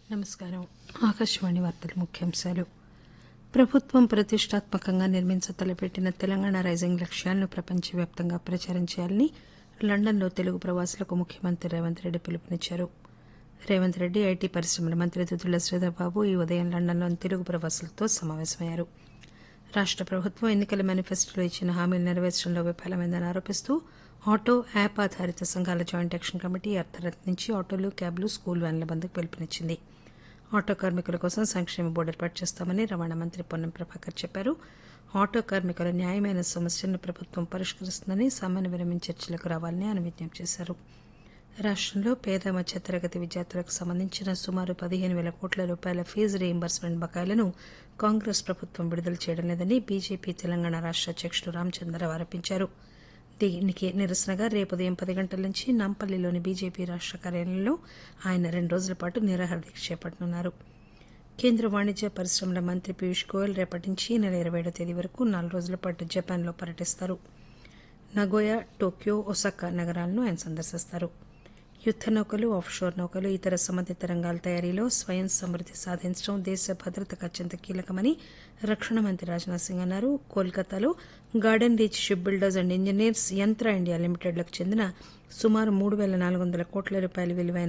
నమస్కారం ఆకాశవాణి వార్తల ముఖ్యాంశాలు ప్రభుత్వం ప్రతిష్టాత్మకంగా నిర్మించ తలపెట్టిన తెలంగాణ రైజింగ్ లక్ష్యాలను ప్రపంచవ్యాప్తంగా ప్రచారం చేయాలని లండన్లో తెలుగు ప్రవాసులకు ముఖ్యమంత్రి రేవంత్ రెడ్డి పిలుపునిచ్చారు రేవంత్ రెడ్డి ఐటీ పరిశ్రమల మంత్రి దుద్దుల శ్రీధర్బాబు ఈ ఉదయం లండన్లోని తెలుగు ప్రవాసులతో సమావేశమయ్యారు రాష్ట ప్రభుత్వం ఎన్నికల మేనిఫెస్టోలో ఇచ్చిన హామీలు నెరవేర్చడంలో విఫలమైందని ఆరోపిస్తూ ఆటో యాప్ ఆధారిత సంఘాల జాయింట్ యాక్షన్ కమిటీ అర్ధరాత్రి నుంచి ఆటోలు క్యాబ్లు స్కూల్ వ్యాన్ల బంద్కు పిలుపునిచ్చింది ఆటో కార్మికుల కోసం సంక్షేమ బోర్డు ఏర్పాటు చేస్తామని రవాణా మంత్రి పొన్నం ప్రభాకర్ చెప్పారు ఆటో కార్మికుల న్యాయమైన సమస్యలను ప్రభుత్వం పరిష్కరిస్తుందని సామాన్య విరమణ చర్చలకు రావాలని ఆయన విజ్ఞప్తి చేశారు రాష్టంలో పేద మధ్యతరగతి విద్యార్థులకు సంబంధించిన సుమారు పదిహేను వేల కోట్ల రూపాయల ఫీజు రీయింబర్స్మెంట్ బకాయిలను కాంగ్రెస్ ప్రభుత్వం విడుదల చేయడం లేదని బీజేపీ తెలంగాణ రాష్ట అధ్యకుడు రామచంద్రరావు ఆరోపించారు దీనికి నిరసనగా రేపు ఉదయం పది గంటల నుంచి నాంపల్లిలోని బీజేపీ రాష్ట కార్యాలయంలో ఆయన రెండు రోజుల పాటు నిరాహార దీక్ష చేపట్టనున్నారు కేంద్ర వాణిజ్య పరిశ్రమల మంత్రి పీయూష్ గోయల్ రేపటి నుంచి ఈ నెల ఇరవై ఏడో తేదీ వరకు నాలుగు రోజుల పాటు జపాన్లో పర్యటిస్తారు నగోయా టోక్యో ఒసాకా నగరాలను ఆయన సందర్శిస్తారు యుద్ద నౌకలు ఆఫ్షోర్ నౌకలు ఇతర సంబంధిత రంగాల తయారీలో స్వయం సమృద్ది సాధించడం దేశ భద్రతకు అత్యంత కీలకమని రక్షణ మంత్రి రాజ్నాథ్ సింగ్ అన్నారు కోల్కతాలో Garden Reach Ship Builders and Engineers Yantra India లిమిటెడ్లకు చెందిన సుమారు మూడు పేల నాలుగు వందల కోట్ల రూపాయల విలువైన